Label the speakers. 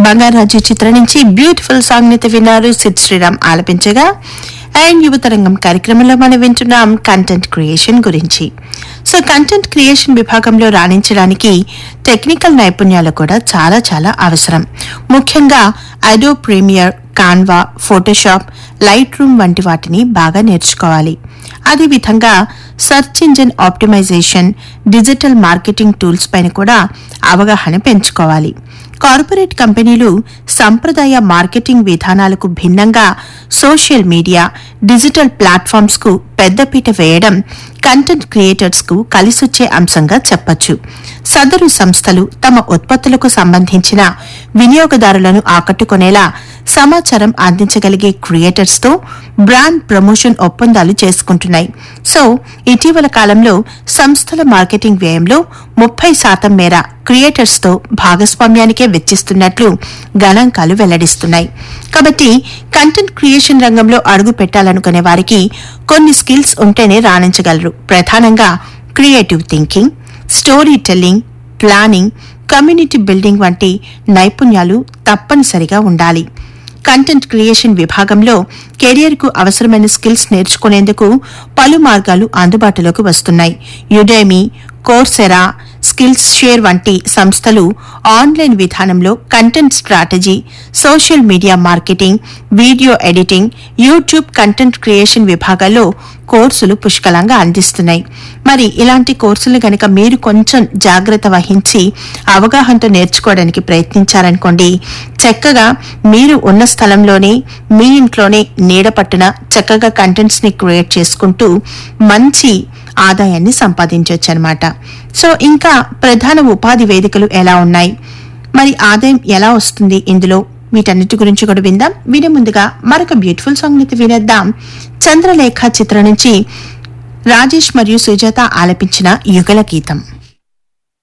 Speaker 1: బంగారాజు చిత్రం నుంచి beautiful song ని విన్నారు సిద్ శ్రీరామ్ ఆలపించగా అండ్ యువతరంగం కార్యక్రమంలో మనం వింటున్నాం కంటెంట్ క్రియేషన్ గురించి సో కంటెంట్ క్రియేషన్ విభాగంలో రాణించడానికి టెక్నికల్ నైపుణ్యాలు కూడా చాలా చాలా అవసరం ముఖ్యంగా Adobe Premiere Canva Photoshop Lightroom వంటి వాటిని బాగా నేర్చుకోవాలి అదేవిధంగా search engine optimisation digital marketing tools పైన కూడా అవగాహన పెంచుకోవాలి కార్పొరేట్ కంపెనీలు సంప్రదాయ మార్కెటింగ్ విధానాలకు భిన్నంగా సోషల్ మీడియా డిజిటల్ ప్లాట్ఫామ్స్ కు పెద్దపీట వేయడం కంటెంట్ క్రియేటర్స్ కు కలిసొచ్చే అంశంగా చెప్పొచ్చు సదరు సంస్థలు తమ ఉత్పత్తులకు సంబంధించిన వినియోగదారులను ఆకట్టుకునేలా సమాచారం అందించగలిగే క్రియేటర్స్ తో బ్రాండ్ ప్రమోషన్ ఒప్పందాలు చేసుకుంటున్నాయి సో ఇటీవల కాలంలో సంస్థల మార్కెటింగ్ వ్యయంలో ముప్పై శాతం మేర క్రియేటర్స్ తో భాగస్వామ్యానికే వెచ్చిస్తున్నట్లు గణాంకాలు వెల్లడిస్తున్నాయి కాబట్టి కంటెంట్ క్రియేషన్ రంగంలో అడుగు పెట్టాలనుకునే వారికి కొన్ని స్కిల్స్ ఉంటేనే రాణించగలరు ప్రధానంగా creative thinking storytelling planning community building వంటి నైపుణ్యాలు తప్పనిసరిగా ఉండాలి కంటెంట్ క్రియేషన్ విభాగంలో కెరియర్కు అవసరమైన స్కిల్స్ నేర్చుకునేందుకు పలు మార్గాలు అందుబాటులోకి వస్తున్నాయి యుడేమి కోర్సెరా స్కిల్స్ షేర్ వంటి సంస్థలు ఆన్లైన్ విధానంలో content strategy social media marketing video editing YouTube content creation విభాగాల్లో కోర్సులు పుష్కలంగా అందిస్తున్నాయి మరి ఇలాంటి కోర్సులు గనక మీరు కొంచెం జాగ్రత్త వహించి అవగాహనతో నేర్చుకోవడానికి ప్రయత్నించారనుకోండి చక్కగా మీరు ఉన్న స్థలంలోనే మీ ఇంట్లోనే నీడ పట్టున చక్కగా కంటెంట్స్ ని క్రియేట్ చేసుకుంటూ మంచి ఆదాయాన్ని సంపాదించవచ్చు అనమాట సో ఇంకా ప్రధాన ఉపాధి వేదికలు ఎలా ఉన్నాయి మరి ఆదాయం ఎలా వస్తుంది ఇందులో వీటన్నిటి గురించి కూడా విందాం వినే ముందుగా మరొక బ్యూటిఫుల్ సాంగ్ ని వినేద్దాం చంద్రలేఖ చిత్రం నుంచి రాజేష్ మరియు సుజాత ఆలపించిన యుగల గీతం